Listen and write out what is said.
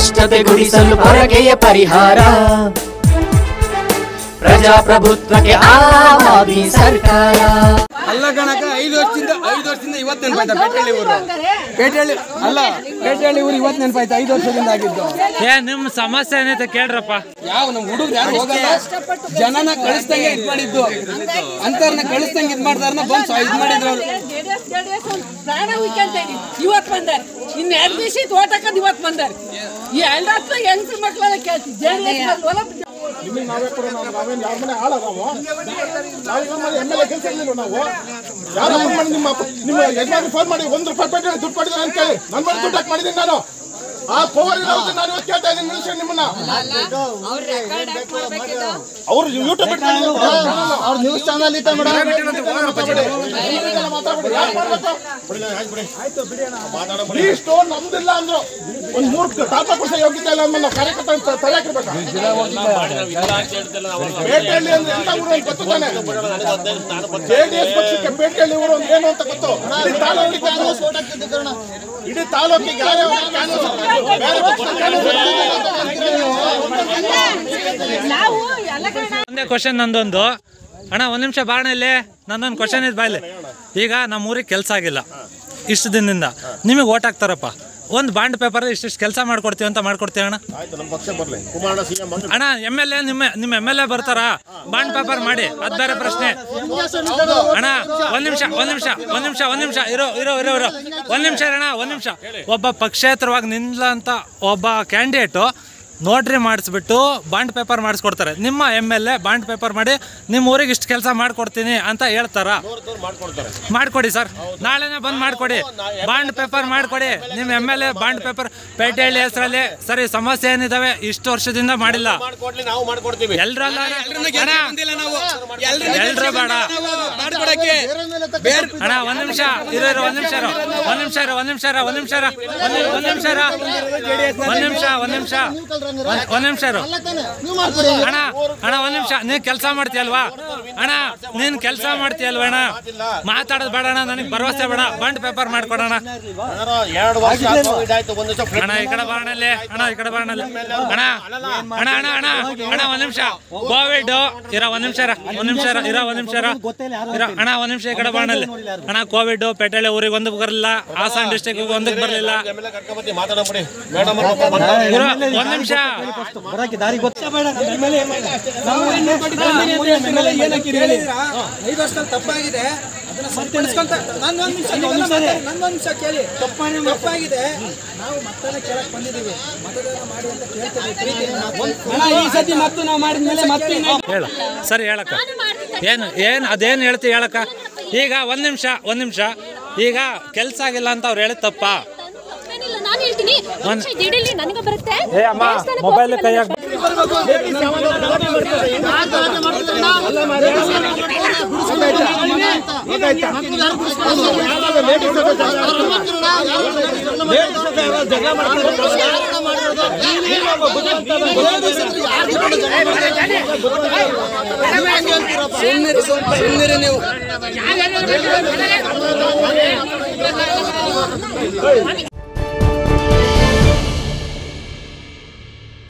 ಭ್ರಷ್ಟತೆ ಗುಡಿಸಲು ಪೊರಕೆಯ ಪರಿಹಾರ ಪ್ರಜಾಪ್ರಭುತ್ವಕ್ಕೆ ಆವಾದಿ ಸರ್ಕಾರ ಅಲ್ಲ ಕಣಕ ಐದು ವರ್ಷದಿಂದ ಐದು ವರ್ಷದಿಂದ ಇವತ್ತು ನೆನಪಾಯ್ತಾ ಪೇಟೆಹಳ್ಳಿ ಊರು ಪೇಟೆಹಳ್ಳಿ ಅಲ್ಲ ಪೇಟೆಹಳ್ಳಿ ಊರು ಇವತ್ತು ನೆನಪಾಯ್ತಾ ಐದು ವರ್ಷದಿಂದ ಆಗಿದ್ದು ಏ ನಿಮ್ ಸಮಸ್ಯೆ ಏನೈತೆ ಕೇಳ್ರಪ್ಪ ಯಾವ ನಮ್ಮ ಹುಡುಗರು ಯಾರು ಹೋಗಲ್ಲ ಜನನ ಕಳಿಸ್ದಂಗೆ ಇದ್ ಮಾಡಿದ್ದು ಅಂತರ್ನ ಕಳಿಸ್ದಂಗೆ ಇದ್ ಮಾಡ್ದಾರನ ಬಂದು ಇದ್ ಮಾಡಿದ್ರು ಅವ್ರು. ಜೆಡಿಎಸ್ ಜೆಡಿಎಸ್ ಪ್ರಾಣ ಉಯ್ಕೊಂತ ಇದೀವಿ ಇವತ್ತು ಬಂದಾರ ಇನ್ನು ಎರಡು ದಿವಸ ಇತ್ತು ಓಟ್ ಹಾಕೋದು ಇವತ್ತು ಬಂದಾರ ಈ ಎರಡು ಹತ್ತು ಹೆಂಗಸ್ರ ಮಕ್ಕಳೆಲ್ಲ ಕೇಳ್ತೀವಿ ಜೆಡಿಎಸ್ ಹೊಲ ನಿಮಗೆ ನಾವೇ ಕೂಡ ನಾವು ನಾವೇನು ಯಾರ ಮನೆ ಆಳ ನಾವು ನಾವು ಮಾಡಿ ಎಮ್ ಎಲ್ ಎ ಕೆಲಸ ಇರಲಿಲ್ಲ ನಾವು ಯಾರ ಮಾಡಿ ನಿಮ್ಮ ಅಪ್ಪ- ನಿಮ್ಮ ಯಜಮಾನಿ ಫೋನ್ ಮಾಡಿ ಒಂದು ರೂಪಾಯಿ ಪೇಟೆ ದುಡ್ಡು ಕೊಟ್ಟಿದ್ದಾರೆ ಅಂತ ಹೇಳಿ ನನ್ನ ಮನೆ ದುಡ್ಡು ಹಾಕಿ ಮಾಡಿದ್ದೀನಿ ನಾನು ಆ ಪವರ್ ಇರೋದು ನಾನು ಇವತ್ತು ಕೇಳ್ತಾ ಇದ್ದೀನಿ ನಿಮಿಷ ನಿಮ್ಮನ್ನ ಅವ್ರು ಯೂಟ್ಯೂಬ್ ಅವ್ರ ನ್ಯೂಸ್ ಚಾನಲ್ ಇತ್ತ ಇಷ್ಟು ನಮ್ದಿಲ್ಲ ಅಂದ್ರು ಒಂದ್ ಮೂರ್ ಟಾಪ ಕೊಡ್ಸ ಯೋಗ್ಯತೆ ಇಲ್ಲ ಅಂದ್ಮೇಲೆ ನಾವು ಕಾರ್ಯಕರ್ತ ತಲೆ ಹಾಕಿರ್ಬೇಕಾ ಪೇಟೆಯಲ್ಲಿ ಅಂದ್ರೆ ಎಂತ ಊರು ಅಂತ ಗೊತ್ತು ತಾನೆ ಜೆಡಿಎಸ್ ಪಕ್ಷಕ್ಕೆ ಪೇಟೆಯಲ್ಲಿ ಊರು ಅಂದ್ರೆ ಏನು ಅಂತ ಗೊತ್ತು ಇಡೀ ತಾಲೂಕಿಗೆ ಯಾರು- ಇಡೀ ತಾಲೂಕಿಗೆ ಯಾರ್ಯಾವ ಕಾನೂನು ಹಾಕಿದ್ರು? ಬೇರೆ ಪಕ್ಷ ಕಾನೂನು ನಾವು ಎಲ್ಲ ಕಡೆ ಒಂದೇ ಕ್ವಶನ್ ನಂದೊಂದು ಅಣ್ಣ ಒಂದ್ ನಿಮಿಷ ಬಾಣ ಇಲ್ಲಿ ನಂದೊಂದು ಕ್ವಶನ್ ಇದ್ ಬಾಯ್ಲಿ ಈಗ ನಮ್ಮ ಊರಿಗೆ ಕೆಲಸ ಆಗಿಲ್ಲ ಇಷ್ಟು ದಿನದಿಂದ ನಿಮಗೆ ಓಟ್ ಹಾಕ್ತಾರಪ್ಪ ಒಂದು ಬಾಂಡ್ ಪೇಪರ್ ಇಷ್ಟಿಷ್ಟು ಕೆಲಸ ಮಾಡ್ಕೊಡ್ತೀವಿ ಅಂತ ಮಾಡ್ಕೊಡ್ತೀವಿ ಅಣ್ಣ ಆಯ್ತು ನಮ್ಮ ಪಕ್ಷ ಬರ್ಲಿ ಕುಮಾರಣ್ಣ ಸಿಎಂ ಬಂದ್ರು ಅಣ್ಣ ಎಮ್ ಎಲ್ ಎ ನಿಮ್ಮ ನಿಮ್ಮ ಎಮ್ ಎಲ್ ಎ ಬರ್ತಾರಾ ಬಾಂಡ್ ಪೇಪರ್ ಮಾಡಿ ಅದ್ ಬೇರೆ ಪ್ರಶ್ನೆ ಅಣ್ಣ ಒಂದ್ ನಿಮಿಷ ಒಂದ್ ನಿಮಿಷ ಒಂದ್ ನಿಮಿಷ ಒಂದ್ ನಿಮಿಷ ಇರೋ ಇರೋ ಇರೋ ಇರೋ ಒಂದ್ ನಿಮಿಷ ಅಣ್ಣ ಒಂದ್ ನಿಮಿಷ ಒಬ್ಬ ಪಕ್ಷೇತರವಾಗಿ ನಿಲ್ಲಂತ ಒಬ್ಬ ಕ್ಯಾಂಡಿಡೇಟು ನೋಟ್ರಿ ಮಾಡಿಸ್ಬಿಟ್ಟು ಬಾಂಡ್ ಪೇಪರ್ ಮಾಡಿಸ್ಕೊಡ್ತಾರೆ ನಿಮ್ಮ M L A bond paper ಮಾಡಿ ನಿಮ್ಮ ಊರಿಗೆ ಇಷ್ಟು ಕೆಲಸ ಮಾಡ್ಕೊಡ್ತೀನಿ ಅಂತ ಹೇಳ್ತಾರ ಮಾಡ್ಕೊಡಿ ಸರ್ ನಾಳೆನೇ ಬಂದು ಮಾಡ್ಕೊಡಿ ಬಾಂಡ್ ಪೇಪರ್ ಮಾಡ್ಕೊಡಿ ನಿಮ್ಮ M L A bond paper Petehalli ಹೆಸರಲ್ಲಿ ಸರಿ ಸಮಸ್ಯೆ ಏನಿದಾವೆ ಇಷ್ಟು ವರ್ಷದಿಂದ ಮಾಡಿಲ್ಲ ಎಲ್ರಲ್ಲ ಅಣ್ಣ, ಬಂದಿಲ್ಲ ನಾವು ಎಲ್ರನ್ನೂ ಎಲ್ರೂ ಬೇಡ ನಾವು ಮಾಡ್ಕೊಡಕ್ಕೆ ಬೇರೆ ಅಣ್ಣ ಒಂದ್ ನಿಮಿಷ ಇರೋ ಇರೋ ಒಂದ್ ನಿಮಿಷ ಇರೋ ಒಂದ್ ನಿಮಿಷ ಇರೋ ಒಂದ್ ನಿಮಿಷ ಇರೋ ಒಂದ್ ನಿಮಿಷ ಇರೋ ಒಂದ್ ಒಂದ್ ನಿಮಿಷ ಇರೋ ಒಂದ್ ನಿಮಿಷ ಒಂದ್ ನಿಮಿಷ ಒಂದ್- ಒಂದ್ ನಿಮಿಷ ಇರೋ ಅಣ್ಣ ಅಣ್ಣ ಒಂದ್ ನಿಮಿಷ ನೀನ್ ಕೆಲಸ ಮಾಡ್ತೀಯಲ್ವಾ ಅಣ್ಣ ನೀನ್ ಕೆಲಸ ಮಾಡ್ತೀಯಲ್ವಾ ಅಣ್ಣ ಮಾತಾಡೋದು ಬೇಡ ಅಣ್ಣ ನನಗೆ ಭರವಸೆ ಬೇಡ ಬಾಂಡ್ ಪೇಪರ್ ಮಾಡ್ಕೊಡೋಣ ಎರಡು ವರ್ಷ ಇದಾಯ್ತು ಒಂದು ದಿವಸ ಅಣ್ಣ ಈ ಕಡೆ ಬಾಣಲ್ಲಿ ಅಣ್ಣ ಈ ಕಡೆ ಬಾಣಲ್ಲಿ ಅಣ್ಣ ಅಣ್ಣ ಅಣ್ಣ ಅಣ್ಣ ಅಣ್ಣ ಒಂದ್ ನಿಮಿಷ ಕೋವಿಡ್ ಇರ ಒಂದ್ ನಿಮಿಷ ಇರ ಒಂದ್ ನಿಮಿಷ ಇರ ಇರ ಒಂದ್ ನಿಮಿಷ ಇರ ಇರ ಅಣ್ಣ ಒಂದ್ ನಿಮಿಷ ಈ ಕಡೆ ಬಾಣಲ್ಲಿ ಅಣ್ಣ ಕೋವಿಡ್ ಪೇಟೆಳೆ ಊರಿಗೆ ಒಂದಕ್ಕೆ ಬರಲಿಲ್ಲ ಹಾಸನ ಡಿಸ್ಟಿಕ್ ಒಂದಕ್ಕೆ ಬರಲಿಲ್ಲ ಕರ್ಕೊಂಬತ್ತಿ ಮಾತಾಡಬಿಡಿ ಮೇಡಮ್ ಇರೋ ಒಂದ್ ನಿಮಿಷ ಐದು ವರ್ಷದಲ್ಲಿ ತಪ್ಪಾಗಿದೆ ಅದನ್ನ ಸರಿಪಡಿಸ್ಕೊಂತ ನನ್ನ ಒಂದು ನಿಮಿಷ ನನ್ನ ಒಂದು ನಿಮಿಷ ಕೇಳಿ ತಪ್ಪಾಗಿದೆ ನಾವು ಮತದಾನ ಕೇಳಕ್ ಬಂದಿದ್ದೀವಿ ಮತದಾನ ಮಾಡಿ ಅಂತ ಕೇಳ್ತೀವಿ ಪ್ರೀತಿಯಿಂದ. ಈ ಸತಿ ಮತ್ತು ನಾವು ಮಾಡಿದ್ಮೇಲೆ ಮತ್ತೆ ಹೇಳ ಸರಿ ಹೇಳಕ್ಕ ಏನು ಏನು ಅದೇನು ಹೇಳ್ತಿ ಹೇಳಕ್ಕ ಈಗ ಒಂದ್ ನಿಮಿಷ ಒಂದ್ ನಿಮಿಷ ಈಗ ಕೆಲ್ಸ ಆಗಿಲ್ಲ ಅಂತ ಅವ್ರು ಹೇಳಿದ ತಪ್ಪ ತಪ್ಪೇನಿಲ್ಲ, ನಾನ್ ಹೇಳ್ತೀನಿ ಒಂದ್- ದಿಢೀರ್ಲಿ ನನಗೆ ಬರುತ್ತೆ ಏ ಅಮ್ಮ ದೇವಸ್ಥಾನಕ್ಕೆ ಮೊಬೈಲ್ ಹೋಗ್ತೀನಿ ಕೈಯಾಗ ಸುಮ್ಮನೆ ಸುಮ್ಮನೆ ನೀವು